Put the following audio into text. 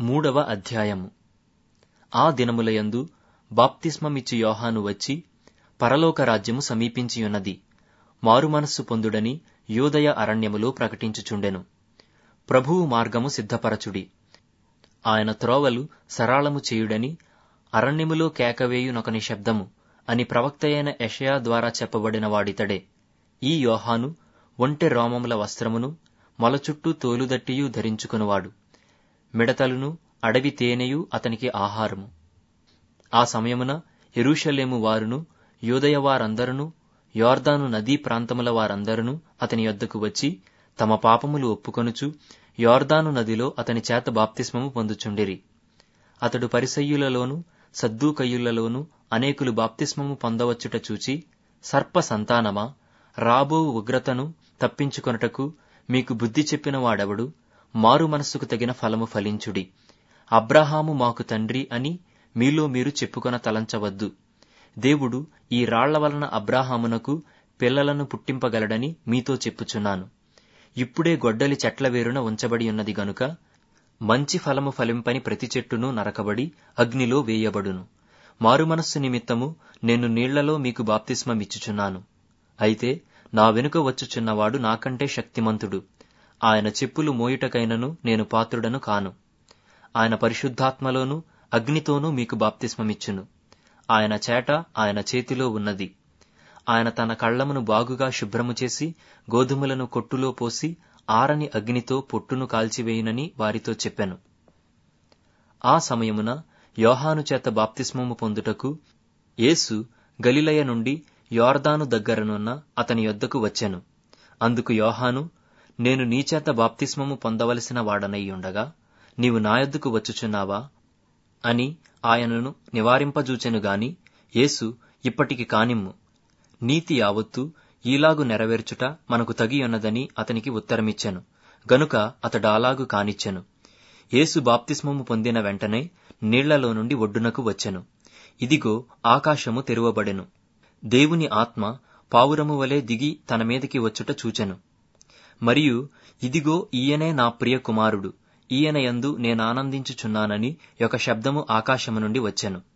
మూడవ అధ్యాయము ఆ దినములయందు బాప్తిస్మమిచ్చు యోహాను వచ్చి పరలోక రాజ్యము సమీపించియున్నది మారుమనస్సు పొందుడని యూదయ అరణ్యములో ప్రకటించుచుండెను ప్రభువు మార్గము సిద్ధపరచుడి ఆయన త్రోవలు సరాళము చేయుడని అరణ్యములో కేకవేయునొకని శబ్దము అని ప్రవక్తయైన యెషయా ద్వారా చెప్పబడిన వాడితడే ఈ యోహాను ఒంటె రోమముల వస్త్రమును మొల చుట్టూ తోలుదట్టియు ధరించుకునివాడు మిడతలును అడవి తేనెయు అతనికి ఆహారము ఆ సమయమున ఎరుషలేము వారును యూదయ వారందరును యోర్దాను నదీ ప్రాంతముల వారందరును అతని యొద్దకు వచ్చి తమ పాపములు ఒప్పుకొనుచు యోర్దాను నదిలో అతని చేత బాప్తిస్మము పొందుచుండిరి అతడు పరిసయ్యులలోను సద్దూకయ్యులలోను అనేకులు బాప్తిస్మము పొందవచ్చుట చూచి సర్ప సంతానమా రాబో ఉగ్రతను తప్పించుకొనుటకు మీకు బుద్ధి చెప్పిన వాడెవడు మారు మనస్సుకు తగిన ఫలము ఫలించుడి అబ్రహాము మాకు తండ్రి అని మీలో మీరు చెప్పుకొన తలంచవద్దు దేవుడు ఈ రాళ్ల వలన అబ్రాహామునకు పిల్లలను పుట్టింపగలడని మీతో చెప్పుచున్నాను ఇప్పుడే గొడ్డలి చెట్ల వేరున ఉంచబడి ఉన్నది గనుక మంచి ఫలము ఫలింపని ప్రతి చెట్టును నరకబడి అగ్నిలో వేయబడును మారుమనస్సు నిమిత్తము నేను నీళ్లలో మీకు బాప్తిస్మమిచ్చుచున్నాను అయితే నా వెనుక వచ్చుచున్నవాడు నాకంటే శక్తిమంతుడు ఆయన చెప్పులు మోయుటకైనను నేను పాత్రుడను కాను ఆయన పరిశుద్ధాత్మలోను అగ్నితోనూ మీకు బాప్తిస్మమిచ్చును ఆయన చేట ఆయన చేతిలో ఉన్నది ఆయన తన కళ్లమును బాగుగా శుభ్రము చేసి గోధుమలను కొట్టులో పోసి ఆరని అగ్నితో పొట్టును కాల్చివేయునని వారితో చెప్పెను ఆ సమయమున యోహాను చేత బాప్తిస్మము పొందుటకు యేసు గలిలయ నుండి యోర్దాను దగ్గరనున్న అతని యొద్దకు వచ్చెను అందుకు యోహాను నేను నీచేత బాప్తిస్మము పొందవలసిన వాడనయ్యుండగా నీవు నా యొద్దకు వచ్చుచున్నావా అని ఆయనను నివారింపజూచెను గాని యేసు ఇప్పటికి కానిమ్ము నీతి యావత్తు ఈలాగు నెరవేర్చుట మనకు తగియున్నదని అతనికి ఉత్తరమిచ్చెను గనుక అతడాలాగు కానిచ్చెను యేసు బాప్తిస్మము పొందిన వెంటనే నీళ్లలో నుండి ఒడ్డునకు వచ్చెను ఇదిగో ఆకాశము తెరువబడెను దేవుని ఆత్మ పావురము వలె దిగి తన మీదకి వచ్చుట చూచెను మరియు ఇదిగో ఈయనే నా ప్రియ కుమారుడు ఈయన యందు నేనానందించుచున్నానని ఒక శబ్దము ఆకాశము నుండి వచ్చెను